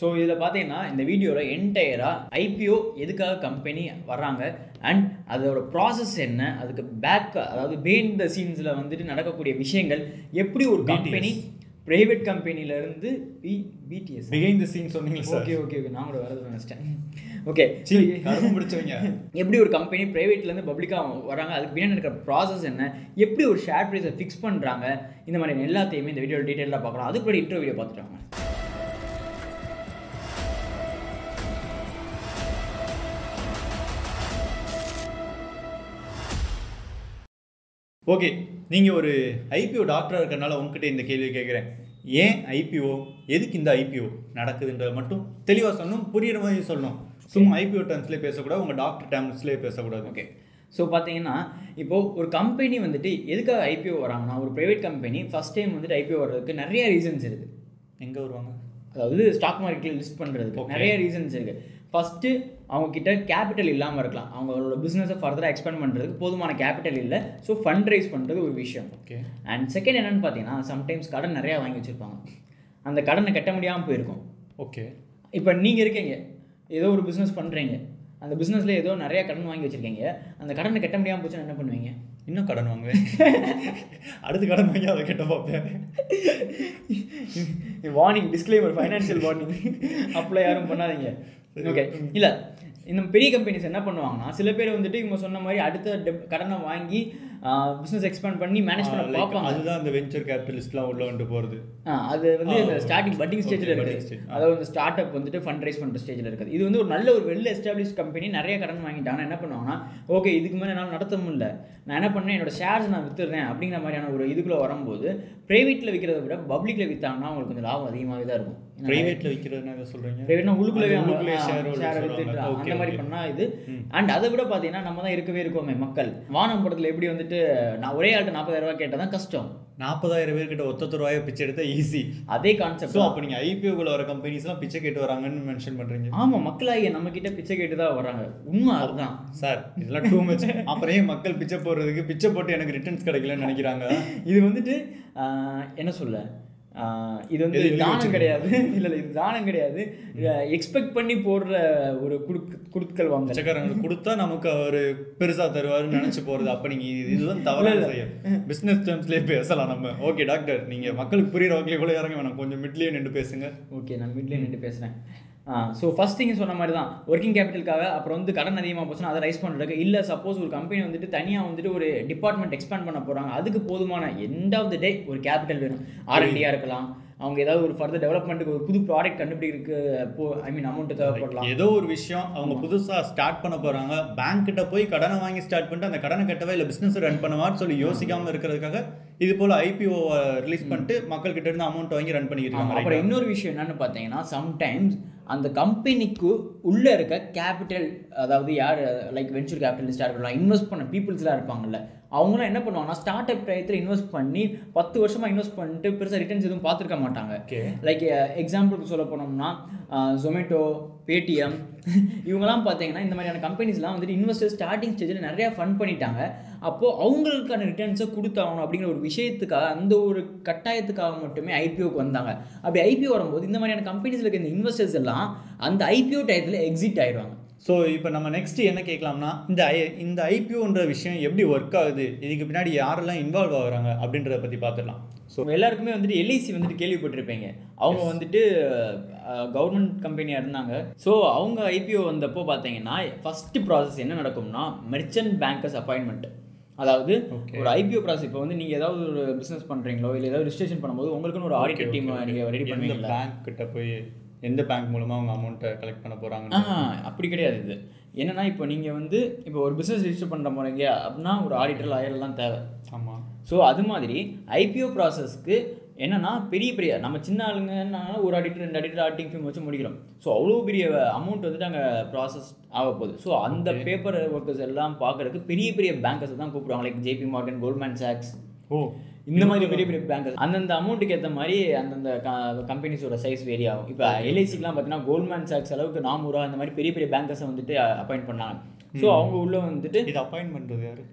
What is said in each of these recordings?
So இதில் பார்த்தீங்கன்னா இந்த வீடியோவில் என்டையராக ஐபிஓ எதுக்காக கம்பெனி வர்றாங்க அண்ட் அதோட ப்ராசஸ் என்ன அதுக்கு பேக் அதாவது பெயின் த சீன்ஸில் வந்துட்டு நடக்கக்கூடிய விஷயங்கள் எப்படி ஒரு கம்பெனி ப்ரைவேட் கம்பெனிலேருந்து B BTS behind the scene சொன்னீங்க சார் ஓகே ஓகே ஓகே நான் கூட வரது நினச்சிட்டேன் ஓகே சீ கரும்பு பிடிச்சவங்க எப்படி ஒரு கம்பெனி ப்ரைவேட்லேருந்து பப்ளிக்காக வராங்க அதுக்கு பின்னாடி இருக்கிற ப்ராசஸ் என்ன எப்படி ஒரு ஷேர் ப்ரைஸை ஃபிக்ஸ் பண்ணுறாங்க இந்த மாதிரி எல்லாத்தையுமே இந்த வீடியோ டீட்டெயிலாக பார்க்கலாம் அதுக்கு முன்னாடி இன்ட்ரோ வீடியோ பார்த்துட்டாங்க ஓகே நீங்கள் ஒரு ஐபிஓ டாக்டராக இருக்கறனால உங்ககிட்ட இந்த கேள்வி கேட்குறேன் ஏன் ஐபிஓ எதுக்கு இந்த ஐபிஓ நடக்குதுன்றதை மட்டும் தெளிவாக சொல்லணும் புரியுற மாதிரி சொல்லணும் சும்மா ஐபிஓ டேர்ம்ஸ்லேயே பேசக்கூடாது உங்கள் டாக்டர் டேர்ம்ஸ்லேயே பேசக்கூடாது ஓகே ஸோ பார்த்தீங்கன்னா இப்போது ஒரு கம்பெனி வந்துட்டு எதுக்காக ஐபிஓ வராங்கன்னா ஒரு ப்ரைவேட் கம்பெனி ஃபஸ்ட் டைம் வந்துட்டு ஐபிஓ வர்றதுக்கு நிறைய ரீசன்ஸ் இருக்குது எங்கே வருவாங்க அதாவது ஸ்டாக் மார்க்கெட்டில் லிஸ்ட் பண்ணுறதுக்கு Okay. நிறைய ரீசன்ஸ் இருக்குது ஃபஸ்ட்டு அவங்க கிட்ட கேபிட்டல் இல்லாமல் இருக்கலாம் அவங்களோட பிஸ்னஸை ஃபர்தராக எக்ஸ்பேண்ட் பண்ணுறதுக்கு போதுமான கேபிட்டல் இல்லை ஸோ ஃபண்ட் ரைஸ் பண்ணுறது ஒரு விஷயம் ஓகே அண்ட் செகண்ட் என்னன்னு பார்த்தீங்கன்னா சம்டைம்ஸ் கடன் நிறையா வாங்கி வச்சுருப்பாங்க அந்த கடனை கட்ட முடியாமல் போயிருக்கும் ஓகே இப்போ நீங்கள் இருக்கீங்க ஏதோ ஒரு பிஸ்னஸ் பண்ணுறீங்க அந்த பிஸ்னஸில் ஏதோ நிறையா கடன் வாங்கி வச்சுருக்கீங்க அந்த கடனை கட்ட முடியாமல் போச்சுன்னா என்ன பண்ணுவீங்க இன்னும் கடன் வாங்குவேன் அடுத்து கடன் வாங்கி அதை கெட்ட பார்ப்பேன் warning disclaimer financial warning apply யாரும் பண்ணாதீங்க ஓகே இல்லை இந்த பெரிய கம்பெனிஸ் என்ன பண்ணுவாங்கன்னா சில பேர் வந்துட்டு இவங்க சொன்ன மாதிரி அடுத்த டெப் கடனை வாங்கி பிஸ்னஸ் எக்ஸ்பேண்ட் பண்ணி மேனேஜ் பண்ண Like, பார்ப்பாங்க அதுதான் அந்த வெஞ்சர் கேபிட்டலிஸ்ட்லாம் உள்ள வந்துட்டு போகிறது ஆ, அது வந்து ஆ, இந்த okay. ஸ்டார்டிங் பட்டிங் ஸ்டேஜில் Okay, இருக்குது budding stage. ஆ. அதாவது இந்த ஸ்டார்ட் அப் வந்துட்டு ஃபண்ட் ரைஸ் பண்ணுற ஸ்டேஜில் இருக்குது இது வந்து ஒரு நல்ல ஒரு வெல் எஸ்டாப்ளிஷ் கம்பெனி நிறைய கடன் வாங்கிட்டாங்கன்னா என்ன பண்ணுவாங்கன்னா ஓகே இதுக்கு மேலே என்னால் நடத்த முடியல நான் என்ன பண்ணேன் என்னோட ஷேர்ஸ் நான் வித்துடுறேன் அப்படிங்கிற மாதிரியான ஒரு இதுக்குள்ளே வரும்போது ப்ரைவேட்டில் விற்கிறத விட பப்ளிக்கில் விற்றாங்கன்னா அவங்களுக்கு கொஞ்சம் லாபம் அதிகமாகவே தான் இருக்கும் ப்ரைவேட்டில் விற்கிறதுனா எதை சொல்கிறீங்க ப்ரைவேட்னா உள்ளுக்குள்ளவே அந்த உள்ளுக்குள்ளே share holders ஷேர் வருவாங்க. வித்துட்டு Okay, அந்த மாதிரி okay. பண்ணால் இது ம். அண்ட் அதை விட பார்த்தீங்கன்னா நம்ம தான் இருக்கவே இருக்கோமே மக்கள் வானம் படத்தில் எப்படி வந்துட்டு நான் ஒரே ஆள்கிட்ட நாற்பதாயிரம் ரூபாய் கேட்டால் தான் கஷ்டம் நாற்பதாயிரம் பேர்கிட்ட ஒத்த ரூபாயை பிச்சை எடுத்தா ஈஸி அதே கான்செப்ட் ஸோ அப்போ நீங்கள் ஐபிஓக்குள்ள வர கம்பெனிஸ்லாம் பிச்சை கேட்டு வராங்கன்னு மென்ஷன் பண்ணுறீங்க ஆமாம் மக்களாகிய நம்ம கிட்ட பிச்சை கேட்டு தான் வர்றாங்க உண்மை அதுதான் சார் இதெல்லாம் டூ மச் அப்புறம் ஏன் மக்கள் பிச்சை போடுறதுக்கு பிச்சை போட்டு எனக்கு ரிட்டர்ன்ஸ் கிடைக்கலன்னு நினைக்கிறாங்க இது வந்துட்டு ஆஹ், என்ன சொல்ல ஆஹ், இது வந்து எது எழுதி தானம் வச்சிருக்க? கிடையாது இல்லை இல்லை இது தானம் கிடையாது எக்ஸ்பெக்ட் பண்ணி போடுற ஒரு குடுக் குடுக்கல் வாங்கல் பிச்சைக்காரங்களுக்கு கொடுத்தா நமக்கு அவர் பெருசா தருவாருன்னு நினைச்சு போறது அப்ப நீங்க இது- இதுதான் தவறான செய்ய பிசினஸ் டேர்ம்ஸ்லயே பேசலாம் நம்ம ஓகே டாக்டர் நீங்க மக்களுக்கு புரியுற வகையில கூட இறங்க வேணாம் கொஞ்சம் மிட்லயே நின்று பேசுங்க ஓகே நான் வீட்லேயே நின்று பேசுகிறேன் ஸோ ஃபஸ்ட் திங் சொன்ன மாதிரி தான் ஒர்க்கிங் கேபிட்டலுக்காக அப்புறம் வந்து கடன் அதிகமாக போச்சுன்னா அதை ரைஸ் பண்ணுறதுக்கு இல்லை சப்போஸ் ஒரு கம்பெனி வந்துட்டு தனியாக வந்துட்டு ஒரு டிபார்ட்மெண்ட் எக்ஸ்பேண்ட் பண்ண போகிறாங்க அதுக்கு போதுமான எண்ட் ஆஃப் த டே ஒரு கேபிட்டல் வேணும் ஆர்என்டியாக இருக்கலாம் அவங்க ஏதாவது ஒரு ஃபர்தர் டெவலப்மெண்ட்டுக்கு ஒரு புது ப்ராடக்ட் கண்டுபிடிக்கிறதுக்கு போ ஐ மீன் அமௌண்ட் தேவைப்படலாம் ஏதோ ஒரு விஷயம் அவங்க புதுசா ஸ்டார்ட் பண்ண போறாங்க பேங்க் கிட்ட போய் கடனை வாங்கி ஸ்டார்ட் பண்ணிட்டு அந்த கடனை கட்டவே இல்ல பிசினஸ் ரன் பண்ணவான்னு சொல்லி யோசிக்காம இருக்கிறதுக்காக இது போல ஐபிஓ ரிலீஸ் பண்ணிட்டு மக்கள் கிட்ட இருந்து அமௌண்ட் வாங்கி ரன் பண்ணிக்கிட்டு ஆமா, இருக்காங்க அப்புறம் right? இன்னொரு விஷயம் என்னன்னு பார்த்தீங்கன்னா சம்டைம்ஸ் அந்த கம்பெனிக்கு உள்ள இருக்க கேபிட்டல் அதாவது யார் லைக் வெஞ்சர் கேபிட்டலிஸ்டாக இருக்கலாம் இன்வெஸ்ட் பண்ண பீப்புள்ஸ்லாம் இருப்பாங்கல்ல அவங்களாம் என்ன பண்ணுவாங்கன்னா ஸ்டார்ட் அப் டயத்தில் இன்வெஸ்ட் பண்ணி பத்து வருஷமா இன்வெஸ்ட் பண்ணிட்டு பெருசாக ரிட்டர்ன்ஸ் எதுவும் பார்த்துருக்க மாட்டாங்க Okay. லைக் எக்ஸாம்பிளுக்கு சொல்ல போனோம்னா ஜொமேட்டோ பேடிஎம் இவங்கெல்லாம் பார்த்தீங்கன்னா இந்த மாதிரியான கம்பெனிஸ்லாம் வந்துட்டு இன்வெஸ்டர் ஸ்டார்டிங் ஸ்டேஜில் நிறையா ஃபண்ட் பண்ணிட்டாங்க அப்போது அவங்களுக்கான ரிட்டர்ன்ஸை கொடுத்தாகணும் அப்படிங்கிற ஒரு விஷயத்துக்காக அந்த ஒரு கட்டாயத்துக்காக மட்டுமே ஐபிஓக்கு வந்தாங்க அப்படி ஐபிஓ வரும்போது இந்த மாதிரியான கம்பெனிஸில் இருக்க இந்த இன்வெஸ்டர்ஸ் எல்லாம் அந்த ஐபிஓ டயத்தில் எக்ஸிட் ஆயிடுவாங்க ஸோ இப்போ நம்ம நெக்ஸ்ட் என்ன கேட்கலாம்னா இந்த ஐ இந்த ஐபிஓன்ற விஷயம் எப்படி ஒர்க் ஆகுது இதுக்கு பின்னாடி யாரெல்லாம் இன்வால்வ் ஆகுறாங்க அப்படின்றத பற்றி பார்த்துடலாம் ஸோ எல்லாருக்குமே வந்துட்டு எல்ஐசி வந்துட்டு கேள்விப்பட்டிருப்பீங்க அவங்க வந்துட்டு கவர்மெண்ட் கம்பெனியாக இருந்தாங்க ஸோ அவங்க ஐபிஓ வந்தப்போ பார்த்தீங்கன்னா ஃபஸ்ட்டு ப்ராசஸ் என்ன நடக்கும்னா மெர்ச்சன்ட் பேங்கர்ஸ் அப்பாயின்மெண்ட் அதாவது Okay. ஒரு ஐபிஓ ப்ராசஸ் இப்போ வந்து நீங்கள் ஏதாவது ஒரு பிஸ்னஸ் பண்ணுறீங்களோ இல்லை ஏதாவது ரிஜிஸ்ட்ரேஷன் பண்ணும்போது உங்களுக்குன்னு ஒரு ஆடிட்டர் டீம் நீங்கள் ரெடி எந்த பண்ணுவீங்களா பேங்க் கிட்ட போய் எந்த பேங்க் மூலமா அவங்க அமௌண்ட்டை கலெக்ட் பண்ண போறாங்க ஆ அப்படி கிடையாது இது என்னன்னா இப்போ நீங்கள் வந்து இப்போ ஒரு பிஸ்னஸ் ரிஜிஸ்டர் பண்ணுற போகிறீங்க அப்படின்னா ஒரு ஆடிட்டர் லாயர்லாம் தேவை ஆமா ஸோ அது மாதிரி ஐபிஓ ப்ராசஸ்க்கு என்னன்னா பெரிய பெரிய நம்ம சின்ன ஆளுங்கன்னா ஒரு ஆடிட்டர் ரெண்டு ஆடிட்டர் ஆடிட்டிங் ஃபிம் வச்சு முடிக்கிறோம் ஸோ அவ்வளோ பெரிய அமௌண்ட் வந்துட்டு அங்கே ப்ராசஸ் ஆக போகுது ஸோ அந்த பேப்பர் ஒர்க்கர்ஸ் எல்லாம் பார்க்கறதுக்கு பெரிய பெரிய பேங்கர்ஸ் தான் கூப்பிடுவாங்க லைக் ஜேபி மார்கன் கோல்ட்மேன் சாக்ஸ் ஓ இந்த மாதிரி பெரிய பெரிய பேங்கர்ஸ் அந்தந்த அமௌண்ட்டுக்கு ஏற்ற மாதிரி அந்தந்த கம்பெனிஸோட சைஸ் வேரி ஆகும் இப்போ எல்ஐசிக்கெலாம் பார்த்தீங்கன்னா கோல்ட்மேன் சாக்ஸ் அளவுக்கு நாமூரா இந்த மாதிரி பெரிய பெரிய பேங்கர்ஸை வந்துட்டு அப்பாயிண்ட் பண்ணாங்க ஸோ அவங்க உள்ள வந்துட்டு இது அப்பாயின்ட் பண்றது யாரு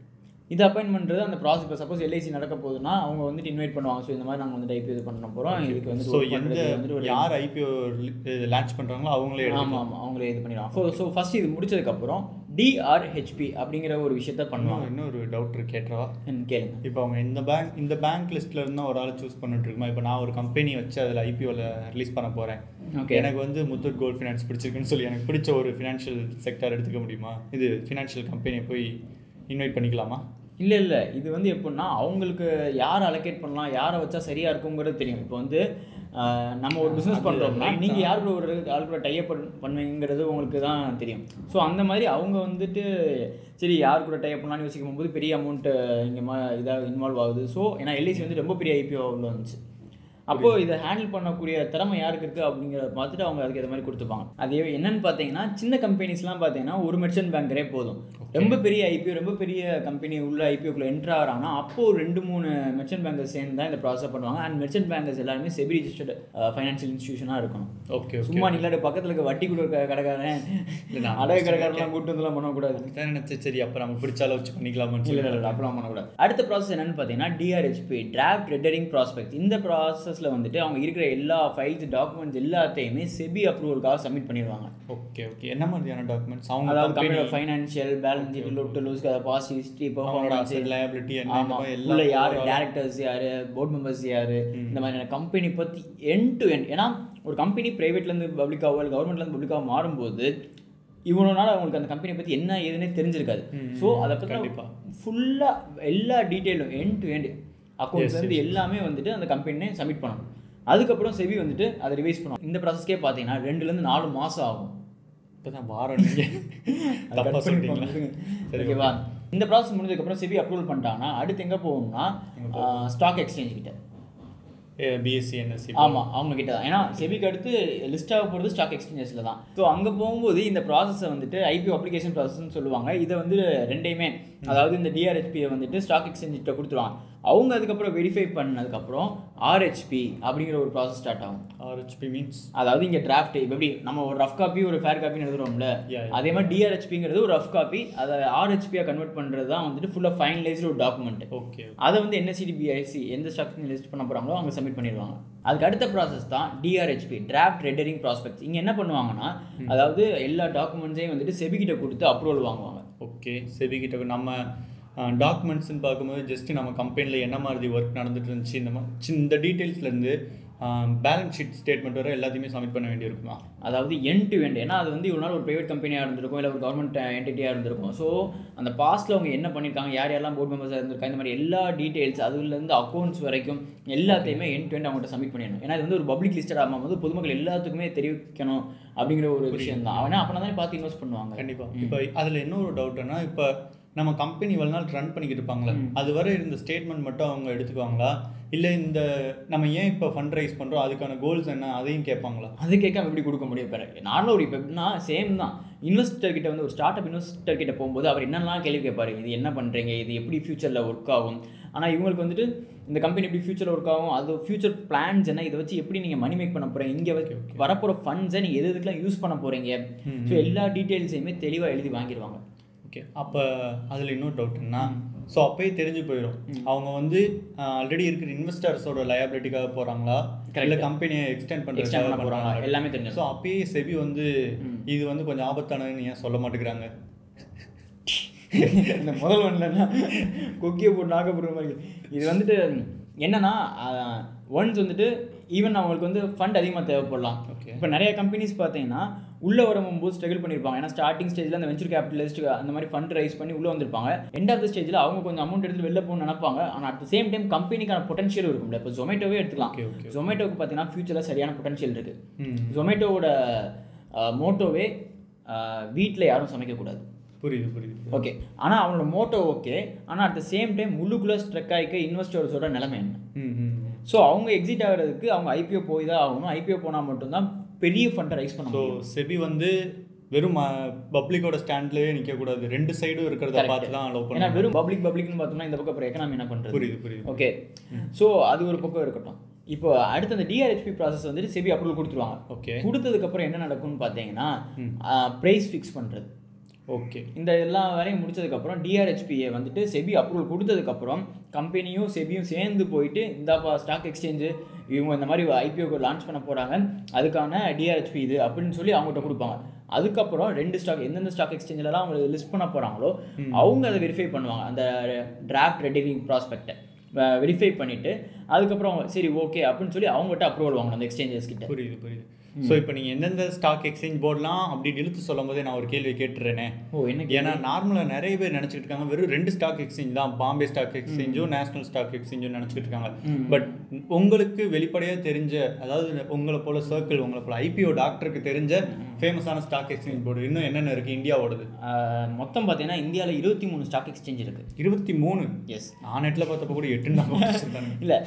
இது அப்பாயின் பண்ணுறது அந்த ப்ராசஸ் இப்போ சப்போஸ் எல்ஐசி நடக்க போகுதுன்னா அவங்க வந்துட்டு இன்வைட் பண்ணுவாங்க ஸோ இந்த மாதிரி நாங்கள் வந்துட்டு ஐபிஓ இது பண்ண போகிறோம் இதுக்கு வந்து ஸோ work எந்த பண்றதுக்கு வந்துட்டு ஒரு யார் ஐபிஓ லான்ச் பண்ணுறாங்களோ அவங்களே ஆமாம் எடுத்துக்கலாம் ஆமாம் அவங்களே இது பண்ணிடுவாங்க ஸோ ஸோ ஃபஸ்ட் இது முடிச்சதுக்கப்புறம் டிஆர்ஹெச்பி அப்படிங்கிற ஒரு விஷயத்த பண்ணுவாங்க இன்னும் இன்னொரு டவுட் கேட்டுறவா ம், கேளுங்க இப்போ அவங்க இந்த பேங்க் இந்த பேங்க் லிஸ்ட்ல இருந்தா ஒரு ஆள் சூஸ் பண்ணிட்டு இருக்குமா இப்போ நான் ஒரு கம்பெனி வச்சு அதில் ஐபிஓவில் ரிலீஸ் பண்ண போகிறேன் ஓகே எனக்கு வந்து முத்தூட் கோல்ட் ஃபினான்ஸ் பிடிச்சிருக்குன்னு சொல்லி எனக்கு பிடிச்ச ஒரு ஃபினான்ஷியல் செக்டர் எடுத்துக்க முடியுமா இது ஃபினான்ஷியல் கம்பெனியை போய் இன்வைட் பண்ணிக்கலாமா இல்லை இல்லை இது வந்து எப்படின்னா அவங்களுக்கு யாரை அலோகேட் பண்ணலாம் யாரை வச்சா சரியாக இருக்குங்கிறது தெரியும் இப்போ வந்து ஆஹ், நம்ம ஒரு பிஸ்னஸ் அது பண்ணுறோம்னா right நீங்கள் தான். யார் கூட ஒரு ஆள் கூட டைப் பண்ணுவீங்கிறது உங்களுக்கு தான் தெரியும் ஸோ அந்த மாதிரி அவங்க வந்துட்டு சரி யார் கூட டைப் பண்ணலாம்னு யோசிக்கும் போது பெரிய அமௌண்ட்டு இங்கே மா இதாக இன்வால்வ் ஆகுது ஸோ ஏன்னா எல்ஐசி வந்து ரொம்ப பெரிய ஐபிஓ உள்ள வந்துச்சு அப்போ இதை ஹேண்டில் பண்ணக்கூடிய திறமை யாருக்கு இருக்குது அப்படிங்கிறத பார்த்துட்டு அவங்க அதுக்கு ஏற்ற மாதிரி கொடுத்துப்பாங்க அது என்னன்னு பார்த்தீங்கன்னா சின்ன கம்பெனிஸ்லாம் பார்த்தீங்கன்னா ஒரு மெர்ச்சன்ட் பேங்கரே போதும் ரொம்ப பெரிய ஐபிஓ ரொம்ப பெரிய கம்பெனி உள்ள ஐபிஓக்குள்ள என்ட்ரு ஆகிறாங்கன்னா அப்போ ஒரு ரெண்டு மூணு மெர்ச்சன்ட் பேங்கர்ஸ் சேர்ந்து தான் இந்த ப்ராசஸ் பண்ணுவாங்க அண்ட் மெர்ச்சன்ட் பேங்கர்ஸ் எல்லாருமே செபி ரிஜிஸ்டர்டு ஃபைனான்ஷியல் இன்ஸ்டியூஷனாக இருக்கணும் ஓகே சும்மா நீ இல்லாட்டி பக்கத்தில் இருக்க வட்டி கொடுக்க கடைக்காரன் இல்ல, நான் அடகு கடைக்காரன்லாம் கூட்டு வந்துலாம் பண்ணக்கூடாது தான் நினச்சேன் சரி அப்போ நம்ம பிடிச்சாலும் வச்சு பண்ணிக்கலாமான்னு இல்லை சொல்லி இல்லை அப்படிலாம் பண்ணக்கூடாது அடுத்த ப்ராசஸ் என்னன்னு பார்த்தீங்கன்னா டிஆர்ஹெச்பி டிராஃப்ட் ரெண்டரிங் ப்ராஸ்பெக்ட் இந்த ப்ராசஸில் வந்துட்டு அவங்க இருக்கிற எல்லா ஃபைல்ஸ் டாக்குமெண்ட்ஸ் எல்லாத்தையுமே செபி அப்ரூவலுக்காக சப்மிட் பண்ணிடுவாங்க ஓகே ஓகே என்ன மாதிரியான டாக்குமெண்ட்ஸ் அவங்க அதாவது கம்பெனி கம்பெனியோட financial balance sheet load to lose past history அவங்களோட பெர்ஃபார்மன்ஸ் asset liability என்ன இந்த ஆமாம் மாதிரி உள்ள எல்லாம் யார் overall- டேரக்டர்ஸ் யார் போர்ட் மெம்பர்ஸ் யார் இந்த மாதிரியான கம்பெனி பற்றி எண்ட் டு எண்ட் ஏன்னா ஒரு கம்பெனி ப்ரைவேட்லேருந்து பப்ளிக்காவோ இல்லை கவர்மெண்ட்லேருந்து பப்ளிக்காவோ மாறும்போது இவ்வளோ நாள் அவங்களுக்கு அந்த கம்பெனி பற்றி என்ன ஏதுன்னே தெரிஞ்சிருக்காது ம், ஸோ அதை கண்டிப்பா. பற்றி ஃபுல்லாக எல்லா டீட்டெயிலும் எண்ட் டு எண்ட் அக்கௌண்ட்ஸ் வந்து எல்லாமே வந்துட்டு அந்த கம்பெனியே சப்மிட் பண்ணணும் அதுக்கப்புறம் செவி வந்துட்டு அதை ரிவைஸ் பண்ணுவோம் இந்த ப்ராசஸ்க்கே பார்த்தீங்கன்னா ரெண்டுலேருந்து நாலு மாதம் ஆகும் இப்போ தான் வாரம் நீங்கள் அது தப்பாக cut பண்ணி சொல்லிட்டீங்களா போங்க. சரி ஓகேவா இந்த ப்ராசஸ் முடிஞ்சதுக்கப்புறம் செபி அப்ரூவல் பண்ணிட்டாங்கன்னா அடுத்து எங்கே போகும்னா ஸ்டாக் எக்ஸ்சேஞ்ச் கிட்ட பிஎஸ்சி என்எஸ்சி ஆமாம் அவங்க கிட்ட தான் ஏன்னா செபிக்கு அடுத்து லிஸ்ட் ஆக போகிறது ஸ்டாக் எக்ஸ்சேஞ்சஸில் தான் ஸோ அங்கே போகும்போது இந்த ப்ராசஸை வந்துட்டு ஐபிஓ அப்ளிகேஷன் ப்ராசஸ்னு சொல்லுவாங்க இதை வந்து ரெண்டையுமே அதாவது இந்த டிஆர்ஹெச்பியை வந்துட்டு ஸ்டாக் எக்ஸ்சேஞ்ச் கிட்ட கொடுத்துருவாங்க அவங்க அதுக்கப்புறம் வெரிஃபை பண்ணதுக்கப்புறம் ஆர்ஹெச்பி அப்படிங்கிற ஒரு ப்ராசஸ் ஸ்டார்ட் ஆகும் ஆர்ஹெச்பி மீன்ஸ் அதாவது இங்கே டிராஃப்ட் இப்போ எப்படி நம்ம ஒரு ரஃப் காப்பி ஒரு ஃபேர் காப்பின்னு எழுதுறோம்ல Yeah, yeah. அதே மாதிரி டிஆர்ஹெச்பிங்கிறது ஒரு ரஃப் காப்பி அதை ஆர்ஹெச்பியாக கன்வெர்ட் பண்ணுறது தான் வந்துட்டு ஃபுல்லாக ஃபைனலைஸ்டு ஒரு டாக்குமெண்ட் ஓகே அதை வந்து என்எஸ்சிடிபிஐசி எந்த ஸ்டாக் லிஸ்ட் பண்ண போகிறாங்களோ அவங்க சப்மிட் பண்ணிடுவாங்க அதுக்கு அடுத்த ப்ராசஸ் தான் டிஆர்ஹெச்பி டிராஃப்ட் ரெண்டரிங் ப்ராஸ்பெக்ட் இங்கே என்ன பண்ணுவாங்கன்னா அதாவது எல்லா டாக்குமெண்ட்ஸையும் வந்துட்டு செபிகிட்ட கொடுத்து அப்ரூவல் வாங்குவாங்க ஓகே செபி கிட்ட நம்ம டாக்குமெண்ட்ஸ்னு பார்க்கும்போது ஜஸ்ட் நம்ம கம்பெனியில் என்ன மாதிரி ஒர்க் நடந்துட்டு இருந்துச்சு இந்த மாதிரி இந்த டீட்டெயில்ஸ்லேருந்து பேலன்ஸ் ஷீட் ஸ்டேட்மெண்ட் வரை எல்லாத்தையுமே சப்மிட் பண்ண வேண்டியிருக்குமா அதாவது எண்ட் டு எண்ட் ஏன்னா அது வந்து இவ்வளோ நாள் ஒரு ப்ரைவேட் கம்பெனியாக இருந்திருக்கும் இல்லை ஒரு கவர்மெண்ட் என்டிட்டியாக இருந்திருக்கும் ஸோ அந்த பாஸ்ட்டில் அவங்க என்ன பண்ணியிருக்காங்க யார் யாரெல்லாம் போர்ட் மெம்பர்ஸாக இருந்திருக்காங்க இந்த மாதிரி எல்லா டீட்டெயில்ஸ் அதுலேருந்து அக்கௌண்ட்ஸ் வரைக்கும் எல்லாத்தையுமே எண்ட் டு எண்ட் அவங்கள்ட்ட சப்மிட் பண்ணிடணும் ஏன்னா இது வந்து ஒரு பப்ளிக் லிஸ்டட் ஆகும்போது பொதுமக்கள் எல்லாத்துக்குமே தெரிவிக்கணும் அப்படிங்கிற ஒரு விஷயம் தான் அவனா அப்போ தானே பார்த்து இன்வெஸ்ட் பண்ணுவாங்க கண்டிப்பாக இப்போ அதில் இன்னொரு டவுட்னா இப்போ நம்ம கம்பெனி இவ்வளோ நாள் ரன் பண்ணிக்கிட்டு இருப்பாங்களா அது வரை இருந்த ஸ்டேட்மெண்ட் மட்டும் அவங்க எடுத்துக்குவாங்களா இல்லை இந்த நம்ம ஏன் இப்போ ஃபண்ட் ரைஸ் பண்ணுறோம் அதுக்கான கோல்ஸ் என்ன அதையும் கேட்பாங்களா அது கேட்காம எப்படி கொடுக்க முடியும் இப்போ நார்மலாக ஒரு இப்போ எப்படின்னா சேம் தான் இன்வெஸ்டர் கிட்ட வந்து ஒரு ஸ்டார்ட் அப் இன்வெஸ்டர் கிட்ட போகும்போது அவர் என்னெல்லாம் கேள்வி கேட்பாரு இது என்ன பண்ணுறீங்க இது எப்படி ஃபியூச்சரில் ஒர்க் ஆகும் ஆனால் இவங்களுக்கு வந்துட்டு இந்த கம்பெனி எப்படி ஃபியூச்சரில் ஒர்க் ஆகும் அது ஃபியூச்சர் பிளான்ஸ் என்ன இதை வச்சு எப்படி நீங்கள் மணி மேக் பண்ண போகிறீங்க இங்கே வரப்போகிற ஃபண்ட்ஸை நீங்கள் எது எதுக்கெல்லாம் யூஸ் பண்ண போகிறீங்க ஸோ எல்லா டீட்டெயில்ஸையுமே தெளிவாக எழுதி வாங்கிடுவாங்க ஓகே அப்போ அதில் இன்னொரு டவுட்னா ஸோ அப்போயே தெரிஞ்சு போயிடும் அவங்க வந்து ஆல்ரெடி இருக்கிற இன்வெஸ்டர்ஸோட லயபிலிட்டிக்காக போகிறாங்களா இல்லை கம்பெனியை எக்ஸ்டெண்ட் எக்ஸ்டெண்ட் பண்ண பண்ணுறதுக்காக போகிறாங்க போகிறாங்க எல்லாமே தெரிஞ்சு ஸோ அப்பயே செபி வந்து இது வந்து கொஞ்சம் ஆபத்தானதுன்னு ஏன் சொல்ல மாட்டேங்கிறாங்க இந்த முதல் ஒன்றுலன்னா கொக்கியை போட்டு நாக்கப்படுற மாதிரி இது வந்துட்டு என்னன்னா ஒன்ஸ் வந்துட்டு ஈவன் அவங்களுக்கு வந்து ஃபண்ட் அதிகமாக தேவைப்படலாம் Okay. இப்போ நிறைய கம்பெனிஸ் பார்த்தீங்கன்னா உள்ளே வரும்போது ஸ்ட்ரகிள் பண்ணியிருப்பாங்க ஏன்னா ஸ்டார்டிங் ஸ்டேஜில் அந்த வெஞ்சர் கேபிட்டலிஸ்ட் அந்த மாதிரி ஃபண்ட் ரைஸ் பண்ணி உள்ளே வந்திருப்பாங்க எண்ட் ஆஃப் த ஸ்டேஜில் அவங்க கொஞ்சம் அமௌண்ட் எடுத்து வெளில போகணும்னு நினைப்பாங்க ஆனால் அட் சேம் டைம் கம்பெனிக்கான பொட்டன்ஷியல் இருக்கும்ல இப்போ ஜொமேட்டோவே எடுத்துக்கலாம் Okay, okay. ஜொமேட்டோக்கு பார்த்தீங்கன்னா ஃபியூச்சரில் சரியான பொட்டன்ஷியல் இருக்குது ம் ஜொமேட்டோவோட மோட்டோவே வீட்டில் யாரும் சமைக்கக்கூடாது புரியுது புரியுது ஓகே ஆனால் அவனோட மோட்டோ ஓகே ஆனால் அட் த சேம் டைம் உள்ளுக்குள்ளே ஸ்ட்ரக் ஆகிக்க இன்வெஸ்டர்ஸோட நிலைமை என்ன ம் ம் ஸோ அவங்க எக்ஸிட் ஆகிறதுக்கு அவங்க ஐபிஓ போய் தான் ஆகணும் ஐபிஓ போனால் மட்டும்தான் பெரிய ஃபண்டை ரைஸ் பண்ண ஸோ முடியும் செபி வந்து வெறும் பப்ளிக்கோட ஸ்டாண்ட்லயே நிற்கக்கூடாது ரெண்டு சைடும் இருக்கிறத பார்த்து தான் அலோவ் ஏன்னா பண்ணுவாங்க வெறும் பப்ளிக் பப்ளிக்னு பார்த்தோம்னா இந்த பக்கம் அப்புறம் எக்கனாமி என்ன பண்ணுறது புரியுது புரியுது ஓகே ஸோ அது ஒரு பக்கம் இருக்கட்டும் இப்போ அடுத்து அந்த டிஆர்ஹெச்பி ப்ராசஸ் வந்துட்டு செபி அப்ரூவல் கொடுத்துருவாங்க ஓகே கொடுத்ததுக்கப்புறம் என்ன நடக்கும்னு பார்த்தீங்கன்னா ப்ரைஸ் ஃபிக்ஸ் பண்ணுறது ஓகே இந்த எல்லா வேலையும் முடிச்சதுக்கப்புறம் டிஆர்ஹெச்பிஏ வந்துட்டு செபி அப்ரூவல் கொடுத்ததுக்கப்புறம் கம்பெனியும் செபியும் சேர்ந்து போயிட்டு இந்தாப்பா ஸ்டாக் எக்ஸ்சேஞ்சு இவங்க இந்த மாதிரி ஐபிஓக்கு லான்ச் பண்ண போகிறாங்க அதுக்கான டிஆர்ஹெச்பி இது அப்படின்னு சொல்லி அவங்ககிட்ட கொடுப்பாங்க அதுக்கப்புறம் ரெண்டு ஸ்டாக் எந்தெந்த ஸ்டாக் எக்ஸ்சேஞ்சிலலாம் அவங்க லிஸ்ட் பண்ண போகிறாங்களோ அவங்க அதை வெரிஃபை பண்ணுவாங்க அந்த டிராஃப்ட் ரெடிரிங் ப்ராஸ்பெக்டை வெரிஃபை பண்ணிவிட்டு அதுக்கப்புறம் அவங்க சரி ஓகே அப்படின்னு சொல்லி அவங்ககிட்ட அப்ரூவல் வாங்கணும் அந்த எக்ஸ்சேஞ்சஸ் கிட்ட புரியுது புரியுது ஸோ இப்போ நீங்கள் எந்தெந்த ஸ்டாக் எக்ஸ்சேஞ்ச் போர்டெலாம் அப்படின்னு இழுத்து சொல்லும் போதே நான் ஒரு கேள்வி கேட்டுறேனே ஓ என்ன ஏன்னா நார்மலாக நிறைய பேர் நினச்சிட்டு இருக்காங்க வெறும் ரெண்டு ஸ்டாக் எக்ஸ்சேஞ்ச் தான் பாம்பே ஸ்டாக் எக்ஸ்சேஞ்சும் நேஷனல் ஸ்டாக் எக்ஸ்சேஞ்சும் நினச்சிட்டு இருக்காங்க பட் உங்களுக்கு வெளிப்படையாக தெரிஞ்ச அதாவது உங்களை போல சர்க்கிள் உங்களை போல ஐபிஓ டாக்டருக்கு தெரிஞ்ச ஃபேமஸான ஸ்டாக் எக்ஸ்சேஞ்ச் போர்டு இன்னும் என்னென்ன இருக்குது இந்தியாவோடது ஆஹ் மொத்தம் பார்த்தீங்கன்னா இந்தியாவில் இருபத்தி மூணு ஸ்டாக் எக்ஸ்சேஞ்ச் இருக்குது இருபத்தி மூணு எஸ் நான் நெட்டில் பார்த்தப்ப கூட எட்டுன்னு தான் போட்டுருக்காங்க இல்லை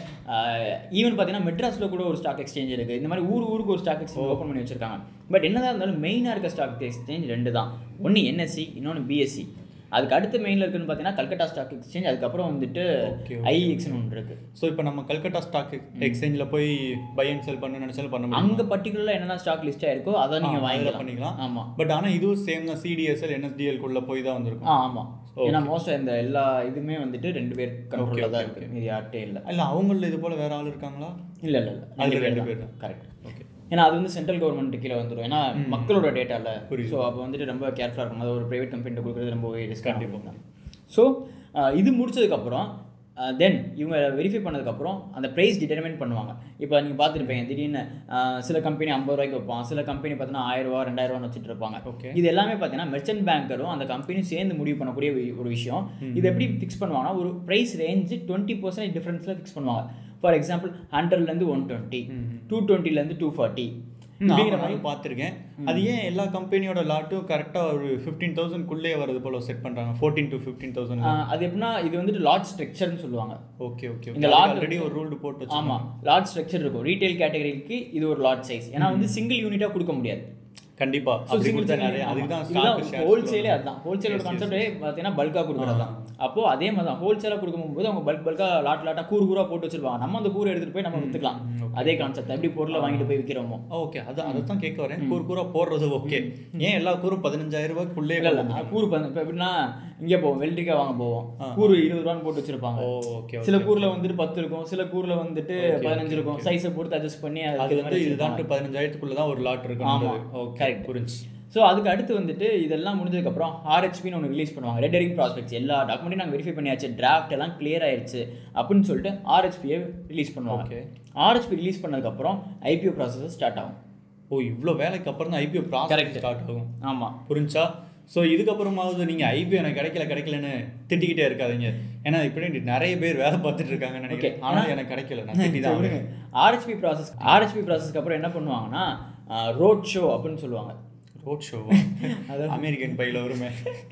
ஈவன் பார்த்தீங்கன்னா மெட்ராஸில் கூட ஒரு ஸ்டாக் எக்ஸ்சேஞ்ச் இருக்குது இந்த மாதிரி ஊர் ஊருக்கு ஒரு ஸ்டாக் எக்ஸ்சேஞ்ச் ஓப்பன் பண்ணி வச்சிருக்காங்க பட் என்னதான் இருந்தாலும் மெயினாக இருக்க ஸ்டாக் எக்ஸ்சேஞ்ச் ரெண்டு தான் ஒன்று என்எஸ்சி இன்னொன்று பிஎஸ்சி அதுக்கு அடுத்து மெயினில் இருக்குன்னு பார்த்தீங்கன்னா கல்கட்டா ஸ்டாக் எக்ஸ்சேஞ்ச் அதுக்கப்புறம் வந்துட்டு Okay, ஐஎக்ஸ்னு ஒன்று இருக்குது ஸோ இப்போ நம்ம கல்கட்டா ஸ்டாக் எக்ஸ்சேஞ்சில் போய் பை அண்ட் செல் பண்ண நினச்சாலும் பண்ண முடியும் அங்கே பர்டிகுலராக என்னென்ன ஸ்டாக் லிஸ்ட் ஆயிருக்கோ அதை நீங்கள் வாங்கிக்கலாம் பண்ணிக்கலாம் ஆமாம் பட் ஆனால் இதுவும் சேம் தான் சிடிஎஸ்எல் என்எஸ்டிஎல்குள்ளே போய் தான் வந்திருக்கும் ஆ ஆமாம் ஏன்னா மோஸ்ட்டாக இந்த எல்லா இதுவுமே வந்துட்டு ரெண்டு பேர் கண்ட்ரோலில் தான் இருக்குது இது யார்கிட்டே இல்லை இல்லை அவங்கள இது போல் வேற ஆள் இருக்காங்களா இல்லை இல்லை இல்லை அதுல ரெண்டு பேர் தான். கரெக்ட் ஓகே ஏன்னா அது வந்து சென்ட்ரல் கவர்மெண்ட் கீழே வந்துடும் ஏன்னா மக்களோட டேட்டா இல்லை புரியுது. ஸோ அப்போ வந்துட்டு ரொம்ப கேர்ஃபுல்லாக இருக்கும் அது ஒரு ப்ரைவேட் கம்பெனிட்ட கொடுக்குறது ரொம்பவே ரிஸ்க் கண்டிப்பாக ஸோ இது முடிச்சதுக்கப்புறம் தென் இவங்க வெரிஃபை பண்ணதுக்கப்புறம் அந்த ப்ரைஸ் டிட்டர்மைன் பண்ணுவாங்க இப்போ நீங்கள் பார்த்துருப்பீங்க திடீர்னு அஹ், சில கம்பெனி ஐம்பது ரூபாய்க்கு வைப்பான் சில கம்பெனி பார்த்தீங்கன்னா ஆயிரம் ரூபா ரெண்டாயிரம் ரூபான்னு வச்சுட்டு இருப்பாங்க Okay. இது எல்லாமே பார்த்தீங்கன்னா மெர்ச்சன்ட் பேங்கரும் அந்த கம்பெனியும் சேர்ந்து முடிவு பண்ணக்கூடிய வி- ஒரு விஷயம் இது எப்படி ஃபிக்ஸ் பண்ணுவாங்கன்னா ஒரு ப்ரைஸ் ரேஞ்சு டுவெண்ட்டி பர்சன்ட் டிஃப்ரென்ஸில் ஃபிக்ஸ் பண்ணுவாங்க ஃபார் எக்ஸாம்பிள் ஹண்ட்ரட்லேருந்து ஒன் டுவெண்ட்டி டூ டுவெண்ட்டிலேருந்து டூ ஃபார்ட்டி அப்படிங்கிற மாதிரி நான் பார்த்துருக்கேன் அது ஏன் எல்லா கம்பெனியோட லாட்டும் கரெக்டாக ஒரு ஃபிஃப்டீன் தௌசண்ட்குள்ளே வரது போல் செட் பண்ணுறாங்க ஃபோர்டீன் டு ஃபிஃப்டீன் தௌசண்ட் ஆஹ் அது எப்படின்னா இது வந்துட்டு லாட் ஸ்ட்ரக்சர்னு சொல்லுவாங்க ஓகே ஓகே இந்த lot ஆல்ரெடி ஒரு ரூல் போட்டு வச்சு ஆமா லாட் ஸ்ட்ரக்சர் இருக்கும் ரீட்டைல் கேட்டகரிக்கு இது ஒரு லாட் சைஸ் ஏன்னா வந்து சிங்கிள் யூனிட்டா கொடுக்க முடியாது கண்டிப்பா அப்படி கொடுத்தா நிறைய அதுக்கு தான் ஸ்டாக் ஹோல்சேலே அதுதான் ஹோல்சேலோட கான்செப்டே பார்த்தீங்கன்னா பல்காக கொடுக்குறது தான் அப்போ அதே மாதிரி தான் ஹோல்சேலாக கொடுக்கும்போது அவங்க பல்க் பல்காக லாட் லாட்டாக கூறு கூறா போட்டு வச்சிருப்பாங்க நம்ம அந்த கூறு எடுத்துட்டு போய் நம்ம வித்துக்கலாம் அதே கான்செப்ட் எப்படி பொருளை வாங்கிட்டு போய் விற்கிறோமோ ஓகே அது அதை தான் கேட்க வரேன் கூறு கூறா போடுறது ஓகே ஏன் எல்லா கூறும் பதினஞ்சாயிரம் ரூபாய்க்குள்ளே இல்ல இல்ல நான் கூறு பண்ண இப்போ எப்படின்னா இங்கே போவோம் வெள்ளரிக்காய் வாங்க போவோம் கூறு இருபது ரூபான்னு போட்டு வச்சிருப்பாங்க ஓ ஓகே சில கூர்ல வந்துட்டு பத்து இருக்கும் சில கூர்ல வந்துட்டு பதினஞ்சு இருக்கும் சைஸை பொறுத்து அட்ஜஸ்ட் பண்ணி அது அதுக்கு வந்து இதுதான் பதினஞ்சாயிரத்துக்குள்ள தான் ஒரு லாட் இருக்கும் ஆமா. Okay Correct. புரிஞ்சு ஸோ அதுக்கு அடுத்து வந்துட்டு இதெல்லாம் முடிஞ்சதுக்கப்புறம் ஆர்ஹெச்பின்னு ஒன்று ரிலீஸ் பண்ணுவாங்க ரெடரிங் ப்ராஸ்பெக்ட்ஸ் எல்லா டாக்குமெண்ட்டையும் நாங்கள் வெரிஃபை பண்ணியாச்சு டிராஃப்ட் எல்லாம் கிளியர் ஆயிடுச்சு அப்படின்னு சொல்லிட்டு ஆர்ஹெச்பியை ரிலீஸ் பண்ணுவாங்க Okay. ஆர்ஹெச்பி ரிலீஸ் பண்ணதுக்கப்புறம் ஐபிஓ ப்ராசஸ் ஸ்டார்ட் ஆகும் ஓ இவ்வளோ வேலைக்கு அப்புறம் தான் ஐபிஓ ப்ராசஸ் Correct. ஸ்டார்ட் ஆகும் ஆமாம் புரிஞ்சா ஸோ இதுக்கப்புறமாவது நீங்கள் ஐபிஓ எனக்கு கிடைக்கல கிடைக்கலன்னு திட்டிக்கிட்டே இருக்காதீங்க ஏன்னா இப்படி நிறைய பேர் வேலை பார்த்துட்டு இருக்காங்கன்னு நினைக்கிறேன் Okay. ஆனால் எனக்கு கிடைக்கல நான் திட்டி தான் ஆகணும். ஆர்ஹெச்பி ப்ராசஸ் ஆர்ஹெச்பி ப்ராசஸ்க்கு அப்புறம் என்ன பண்ணுவாங்கன்னா ரோட் ஷோ அப்படின்னு சொல்லுவாங்க ரோட் ஷோ அமெரிக்கன் பையில வருமே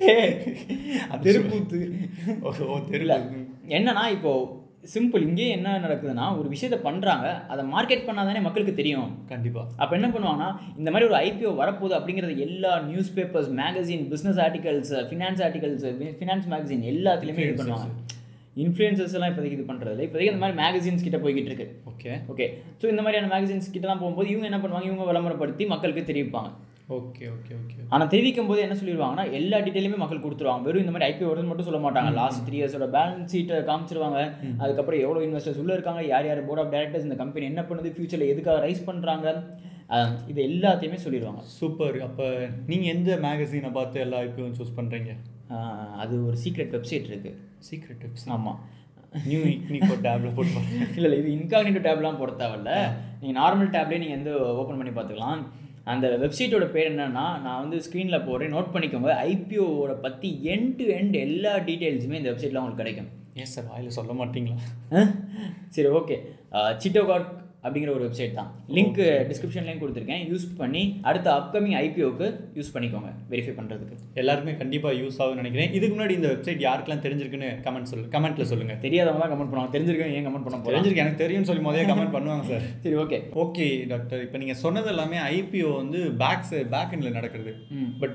தெருக்கூத்து ஓ ஓ இல்ல தெரியல என்னன்னா இப்போ சிம்பிள் இங்கே என்ன நடக்குதுன்னா ஒரு விஷயத்த பண்றாங்க அதை மார்க்கெட் பண்ணாதானே மக்களுக்கு தெரியும் கண்டிப்பா அப்போ என்ன பண்ணுவாங்கன்னா இந்த மாதிரி ஒரு ஐபிஓ வரப்போகுது அப்படிங்கிறது எல்லா newspapers magazine business articles finance articles finance magazine எல்லாத்துலேயுமே இது பண்ணுவாங்க இன்ஃப்ளூயன்சர்ஸ் எல்லாம் இப்போதைக்கு இது பண்ணுறது இப்போதைக்கு இந்த மாதிரி மேகசின்ஸ் கிட்ட போய்கிட்டு இருக்கு ஓகே ஓகே ஸோ இந்த மாதிரியான மேகசின்ஸ் கிட்டலாம் போகும்போது இவங்க என்ன பண்ணுவாங்க இவங்க விளம்பரப்படுத்தி மக்களுக்கு தெரிவிப்பாங்க ஓகே ஓகே ஓகே ஆனால் தெரிவிக்கும் போது என்ன சொல்லிடுவாங்கன்னா எல்லா டீட்டெயிலுமே மக்கள் கொடுத்துருவாங்க வெறும் இந்த மாதிரி ஐபிஓ வருதுன்னு மட்டும் சொல்ல மாட்டாங்க லாஸ்ட் த்ரீ இயர்ஸோட பேலன்ஸ் ஷீட்டை காமிச்சிருவாங்க அதுக்கப்புறம் எவ்வளோ இன்வெஸ்டர்ஸ் உள்ள இருக்காங்க யார் யார் போர்ட் ஆஃப் டைரக்டர்ஸ் இந்த கம்பெனி என்ன பண்ணுது ஃபியூச்சரில் எதுக்காக ரைஸ் பண்ணுறாங்க இது எல்லாத்தையுமே சொல்லிடுவாங்க சூப்பர் அப்போ நீங்கள் எந்த மேகசீனை பார்த்து எல்லா ஐபிஓவும் சூஸ் பண்ணுறீங்க ஆஹ் அது ஒரு சீக்ரெட் வெப்சைட் இருக்குது சீக்ரெட் டிப்ஸ் ஆமாம் நியூ இக்னிகோ டேப்ல போட்டு பாருங்க இல்லை இல்லை இது இன்காக்னிட்டோ டேப்லாம் போட தேவையில்ல நீங்கள் நார்மல் டேப்லேயே நீங்கள் வந்து ஓப்பன் பண்ணி பார்த்துக்கலாம் அந்த வெப்சைட்டோட பேர் என்னன்னா நான் வந்து ஸ்க்ரீனில் போடுறேன் நோட் பண்ணிக்கோங்க ஐபிஓவோட பற்றி எண்ட் டு எண்ட் எல்லா டீட்டெயில்ஸுமே இந்த வெப்சைட்டில் உங்களுக்கு கிடைக்கும் ஏன் சார் வாயில சொல்ல மாட்டீங்களா அஹ்? சரி ஓகே சிட்டோகார்க் அப்படிங்கிற ஒரு வெப்சைட் தான் லிங்க் டிஸ்கிரிப்ஷன்லேயும் கொடுத்துருக்கேன் யூஸ் பண்ணி அடுத்த அப்கமிங் ஐபிஓக்கு யூஸ் பண்ணிக்கோங்க வெரிஃபை பண்ணுறதுக்கு எல்லாருமே கண்டிப்பா யூஸ் ஆகும்னு நினைக்கிறேன் இதுக்கு முன்னாடி இந்த வெப்சைட் யாருக்கெல்லாம் தெரிஞ்சிருக்குன்னு கமெண்ட் சொல்லு கமெண்ட்ல சொல்லுங்க தெரியாதவங்க தான் கமெண்ட் பண்ணுவாங்க தெரிஞ்சிருக்கேன் ஏன் கமெண்ட் பண்ண போகிறேன் தெரிஞ்சிருக்கு எனக்கு தெரியும்னு சொல்லி முதல்ல கமெண்ட் பண்ணுவாங்க சார் சரி ஓகே ஓகே டாக்டர் இப்போ நீங்கள் சொன்னது எல்லாமே ஐபிஓ வந்து பேக் பேக் எண்டில் நடக்கிறது ம் பட்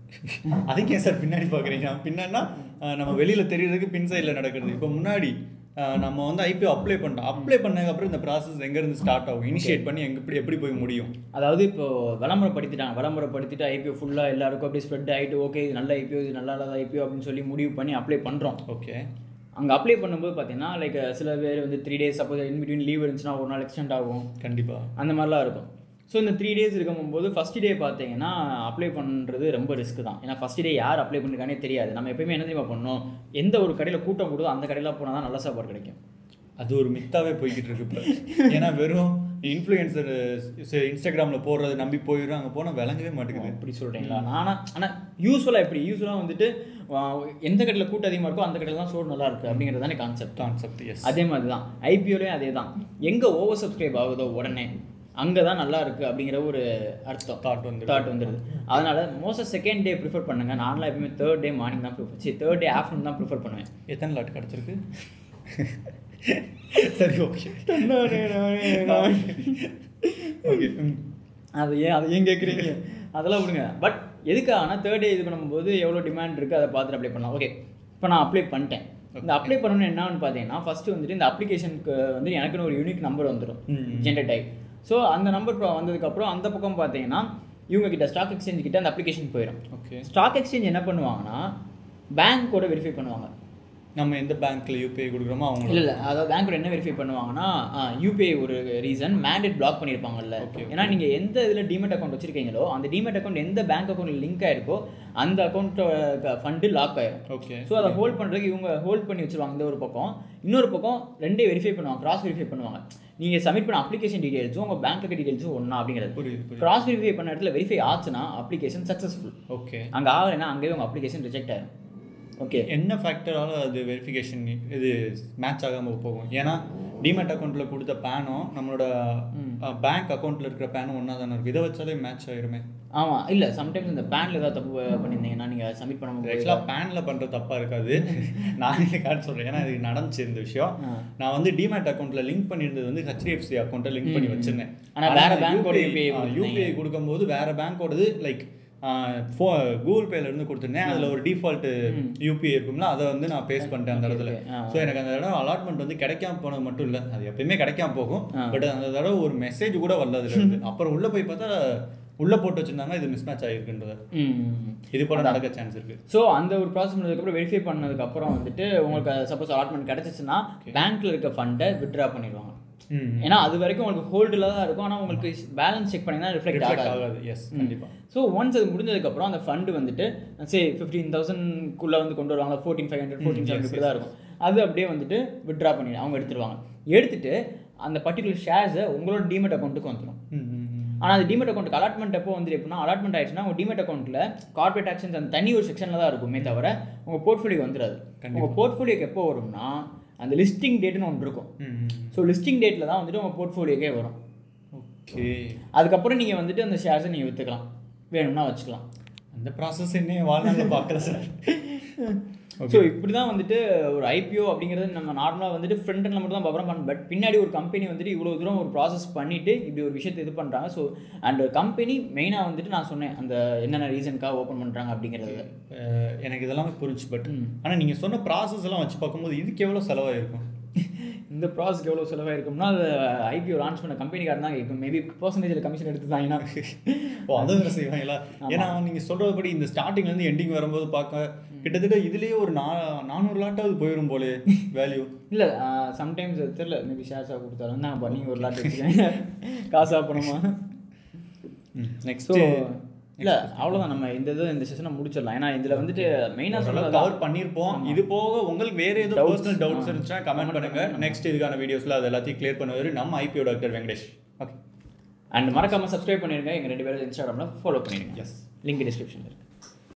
அதுக்கு ஏன் சார் பின்னாடி பார்க்குறீங்க பின்னாடினா அஹ், நம்ம வெளியில் தெரியறதுக்கு பின் சைடில் நடக்கிறது இப்போ முன்னாடி அஹ், நம்ம வந்து ஐபிஓ அப்ளை பண்ணிட்டோம் அப்ளை பண்ணதுக்கப்புறம் இந்த ப்ராசஸ் எங்கேருந்து ஸ்டார்ட் ஆகும் இனிஷியேட் பண்ணி எங்க எப்படி எப்படி போய் முடியும் அதாவது இப்போ விளம்பரப்படுத்திட்டாங்க விளம்பரப்படுத்திட்டு ஐபிஓ ஃபுல்லாக எல்லாருக்கும் அப்படியே ஸ்ப்ரெட் ஆகிட்டு ஓகே இது நல்ல ஐபிஓ இது நல்லா இல்லாத ஐபிஓ அப்படின்னு சொல்லி முடிவு பண்ணி அப்ளை பண்ணுறோம் ஓகே அங்கே அப்ளை பண்ணும்போது பார்த்தீங்கன்னா லைக் சில பேர் வந்து three days suppose in between leave இருந்துச்சுன்னா ஒரு நாள் எக்ஸ்டெண்ட் ஆகும் கண்டிப்பா அந்த மாதிரிலாம் இருக்கும் ஸோ இந்த த்ரீ டேஸ் இருக்கும்போது ஃபஸ்ட் டே பார்த்தீங்கன்னா அப்ளை பண்ணுறது ரொம்ப ரிஸ்க் தான் ஏன்னா ஃபஸ்ட் டே யார் அப்ளை பண்ணிருக்கானே தெரியாது நம்ம எப்பயுமே என்ன தெரியுமா பண்ணணும் எந்த ஒரு கடையில் கூட்டம் கூடுதோ அந்த கடையில் போனால் தான் நல்ல சாப்பாடு கிடைக்கும் அது ஒரு மித்தாவே போய்கிட்டு இருக்கு இப்போ ஏன்னா வெறும் இன்ஃப்ளூயன்சர் இன்ஸ்டாகிராம்ல போடுறது நம்பி போயிடும் அங்கே போனால் விளங்கவே மாட்டேங்குது அப்படி சொல்கிறீங்களா நானா ஆனால் யூஸ்வலாக எப்படி யூஸ்வலாக வந்துட்டு ஆஹ், எந்த கடையில் கூட்டம் அதிகமாக இருக்கோ அந்த கடையில் தான் சோறு நல்லா இருக்குது அப்படிங்கிறது தானே கான்செப்ட் கான்செப்ட் எஸ் அதே மாதிரி தான் ஐபிஓலையும் அதே தான் எங்கே ஓவர் சப்ஸ்கிரைப் ஆகுதோ உடனே அங்கே தான் நல்லா இருக்குது அப்படிங்கிற ஒரு அர்த்தம் தாட் வந்து தாட் வந்துடுது அதனால மோஸ்ட் செகண்ட் டே ப்ரிஃபர் பண்ணுங்க நான்லாம் எப்பயுமே தேர்ட் டே மார்னிங் தான் ப்ரிஃபர் சரி தேர்ட் டே ஆஃப்டர்நூன் தான் ப்ரிஃபர் பண்ணுவேன் எத்தனை லாட் கிடச்சிருக்கு சரி ஓகே ஓகே அது ஏன் அது ஏன் கேட்குறீங்க அதெல்லாம் விடுங்க பட் எதுக்காகனா தேர்ட் டே இது பண்ணும்போது எவ்வளோ டிமாண்ட் இருக்குது அதை பார்த்துட்டு அப்ளை பண்ணலாம் ஓகே இப்போ நான் அப்ளை பண்ணிட்டேன் இந்த அப்ளை பண்ணணும் என்னன்னு பார்த்தீங்கன்னா ஃபஸ்ட்டு வந்துட்டு இந்த அப்ளிகேஷனுக்கு வந்து எனக்குன்னு ஒரு யூனிக் நம்பர் வந்துடும் ம். ஜென்ரேட் ஆகி ஸோ அந்த நம்பர் வந்ததுக்கப்புறம் அந்த பக்கம் பார்த்தீங்கன்னா இவங்க கிட்ட ஸ்டாக் எக்ஸ்சேஞ்ச் கிட்ட அந்த அப்ளிகேஷன் போயிடும் ஓகே ஸ்டாக் எக்ஸ்சேஞ்ச் என்ன பண்ணுவாங்கன்னா பேங்க்கோட வெரிஃபை பண்ணுவாங்க நம்ம எந்த பேங்க்ல யூபிஐ கொடுக்குறோமோ அவங்க இல்லை இல்லை அதாவது பேங்க்கோட என்ன வெரிஃபை பண்ணுவாங்கன்னா யூபிஐ ஒரு ரீசன் மேண்டேட் பிளாக் பண்ணியிருப்பாங்கல்ல Okay. ஏன்னா நீங்கள் எந்த இதில் டிமெட் அக்கௌண்ட் வச்சிருக்கீங்களோ அந்த டிமெட் அக்கௌண்ட் எந்த பேங்க் அக்கௌண்ட் லிங்க் ஆயிருக்கோ அந்த அக்கௌண்ட்டோட ஃபண்டு லாக் ஆயிரும் ஓகே ஸோ அதை ஹோல்ட் பண்ணுறதுக்கு இவங்க ஹோல்ட் பண்ணி வச்சிருவாங்க இந்த ஒரு பக்கம் இன்னொரு பக்கம் ரெண்டே வெரிஃபை பண்ணுவாங்க கிராஸ் வெரிஃபை பண்ணுவாங்க நீங்கள் சப்மிட் பண்ண அப்ளிகேஷன் டீடைல்ஸும் உங்கள் பேங்க் டீடைல்ஸும் ஒன்றா அப்படிங்கிறது புரியுது புரியுது கிராஸ் வெரிஃபை பண்ண இடத்துல வெரிஃபை ஆச்சுன்னா அப்ளிகேஷன் சக்ஸஸ்ஃபுல் ஓகே அங்கே ஆகலைன்னா அங்கேயே உங்கள் அப்ளிகேஷன் ரிஜெக்ட் ஆயிரும் ஓகே என்ன ஃபேக்டரால அது வெரிஃபிகேஷன் இது மேட்ச் ஆகாம போகும் ஏன்னா டிமெட் அக்கௌண்ட்ல கொடுத்த பேனும் நம்மளோட பேங்க் அக்கௌண்ட்ல இருக்கிற பேனும் ஒன்றா தானே இருக்கும் இதை வச்சாலே மேட்ச் ஆயிருமே ஆமாம் இல்லை சம்டைம்ஸ் இந்த பேனில் ஏதாவது தப்பு பண்ணியிருந்தீங்கன்னா நீங்கள் சப்மிட் பண்ணும்போது ஆக்சுவலாக பேனில் பண்ணுற தப்பாக இருக்காது நான் இந்த கார்டு சொல்கிறேன் ஏன்னா இது நடந்துச்சு இந்த விஷயம் ஆ. நான் வந்து டிமேட் அக்கௌண்ட்டில் லிங்க் பண்ணியிருந்தது வந்து ஹெச்டிஎஃப்சி அக்கௌண்ட்டை லிங்க் பண்ணி வச்சிருந்தேன் ஆனா வேற பேங்கோட UPI யூபிஐ கொடுக்கும்போது வேற பேங்கோடது லைக் ஃபோ கூகுள் பேல இருந்து கொடுத்துருந்தேன் அதில் ஒரு டிஃபால்ட் யூபிஐ இருக்கும்ல அதை வந்து நான் பேஸ் பண்ணிட்டேன் அந்த இடத்துல okay. ஆ. ஸோ எனக்கு அந்த தடவை அலாட்மெண்ட் வந்து கிடைக்காம போனது மட்டும் இல்லை அது எப்பயுமே கிடைக்காம போகும் ஆ. பட் அந்த தடவை ஒரு மெசேஜ் கூட வரல அதுல இருந்து அப்புறம் உள்ள போய் பார்த்தா உள்ள போட்டு வச்சிருந்தாங்க இது மிஸ் மேட்ச் ஆகிருக்குன்றது ம் இது போல நடக்க சான்ஸ் இருக்கு ஸோ அந்த ஒரு ப்ராசஸ் பண்ணதுக்கப்புறம் வெரிஃபை பண்ணதுக்கப்புறம் வந்துட்டு உங்களுக்கு சப்போஸ் அலாட்மெண்ட் கிடச்சிச்சுன்னா பேங்க்கில் இருக்க ஃபண்டை வித்ட்ரா பண்ணிடுவாங்க ம் ஏன்னா அது வரைக்கும் உங்களுக்கு ஹோல்டில் தான் இருக்கும் ஆனால் உங்களுக்கு பேலன்ஸ் செக் பண்ணிங்கன்னா ரிஃப்ளெக்ட் ரிஃப்ளெக்ட் ஆகாது ஆகாது எஸ் கண்டிப்பா ஸோ ஒன்ஸ் அது முடிஞ்சதுக்கப்புறம் அந்த ஃபண்டு வந்துட்டு சரி ஃபிஃப்டீன் தௌசண்ட்குள்ளே வந்து கொண்டு வருவாங்க fourteen five hundred fourteen seven இப்படி தான் இருக்கும் அது அப்படியே வந்துட்டு வித்ட்ரா பண்ணி அவங்க எடுத்துருவாங்க எடுத்துட்டு அந்த பர்டிகுலர் ஷேர்ஸை உங்களோட டிமெட் அக்கௌண்ட்டுக்கு வந்துடும் ம், ம், ம். ஆனால் அது டிமெட் அக்கௌண்ட்டுக்கு அலாட்மெண்ட் எப்போ வந்து எப்படின்னா அலாட்மெண்ட் ஆயிடுச்சுன்னா உங்கள் டிமெட் அக்கௌண்ட்டில் கார்பரேட் ஆக்ஷன்ஸ் அந்த தனி ஒரு செக்ஷனில் தான் இருக்குமே தவிர உங்கள் போர்ட்ஃபோலியோ வந்துடாது உங்கள் போர்ட்ஃபோலியோக்கு எப்போ வரும்னா அந்த லிஸ்டிங் டேட்னு ஒன்று இருக்கும் ம், ம். ஸோ லிஸ்டிங் டேட்டில் தான் வந்துட்டு உங்கள் போர்ட்ஃபோலியோக்கே வரும் ஓகே அதுக்கப்புறம் நீங்கள் வந்துட்டு அந்த ஷேர்ஸை நீங்கள் விற்றுக்கலாம் வேணும்னா வச்சுக்கலாம் அந்த ப்ராசஸ் என்ன வாழ்நாளில் பார்க்கல சார் ஸோ இப்படி தான் வந்துட்டு ஒரு ஐபிஓ அப்படிங்கிறது நம்ம நார்மலாக வந்துட்டு ஃப்ரண்ட் எண்டில் மட்டும் தான் பார்க்குறோம் பண்ண பட் பின்னாடி ஒரு கம்பெனி வந்துட்டு இவ்வளோ தூரம் ஒரு ப்ராசஸ் பண்ணிட்டு இப்படி ஒரு விஷயத்தை இது பண்ணுறாங்க ஸோ அண்ட் கம்பெனி மெயினாக வந்துட்டு நான் சொன்னேன் அந்த என்னென்ன ரீசனுக்காக ஓப்பன் பண்ணுறாங்க அப்படிங்கிறது அஹ் எனக்கு இதெல்லாமே புரிஞ்சு பட் ஆனால் நீங்கள் சொன்ன ப்ராசஸ் எல்லாம் வச்சு பார்க்கும்போது இதுக்கு எவ்வளோ செலவாயிருக்கும் இந்த ப்ராசஸ்க்கு எவ்வளோ செலவாக இருக்கும்னா அது ஐபிஓ லான்ச் பண்ண கம்பெனிக்காரன் தான் கேட்கும் மேபி பர்சன்டேஜில் கமிஷன் எடுத்துட்டாங்கன்னா ஓ அதை வேறு செய்வாங்களா ஏன்னா நீங்கள் சொல்கிறபடி இந்த ஸ்டார்டிங்லேருந்து எண்டிங் வரும்போது பார்க்க கிட்டத்தட்ட இதுலேயே ஒரு நா நானூறு லாட்டாவது போயிடும் போலே வேல்யூ இல்லை சம்டைம்ஸ் தெரியல மேபி ஷேர்ஸாக கொடுத்தாலும் நான் பண்ணி ஒரு லாட் வச்சுக்கேன் காசாக பணமா ஸோ நெக்ஸ்ட் இல்லை அவ்வளோதான் நம்ம இந்த இது இந்த செஷனை முடிச்சிடலாம் ஏன்னா இதில் வந்துட்டு மெயினாக சொல்கிறது கவர் பண்ணியிருப்போம் இது போக உங்களுக்கு வேற ஏதோ பர்சனல் டவுட்ஸ் இருந்துச்சுன்னா கமெண்ட் பண்ணுங்க நெக்ஸ்ட் இதுக்கான வீடியோஸ்ல அது எல்லாத்தையும் கிளியர் பண்ணுவார் நம்ம IPO doctor Venkatesh okay and மறக்காமல் சப்ஸ்கிரைப் பண்ணிடுங்க எங்கள் ரெண்டு பேரும் இன்ஸ்டாகிராமில் ஃபாலோ பண்ணிடுங்க எஸ் லிங்க் டிஸ்கிரிப்ஷனில் இருக்குது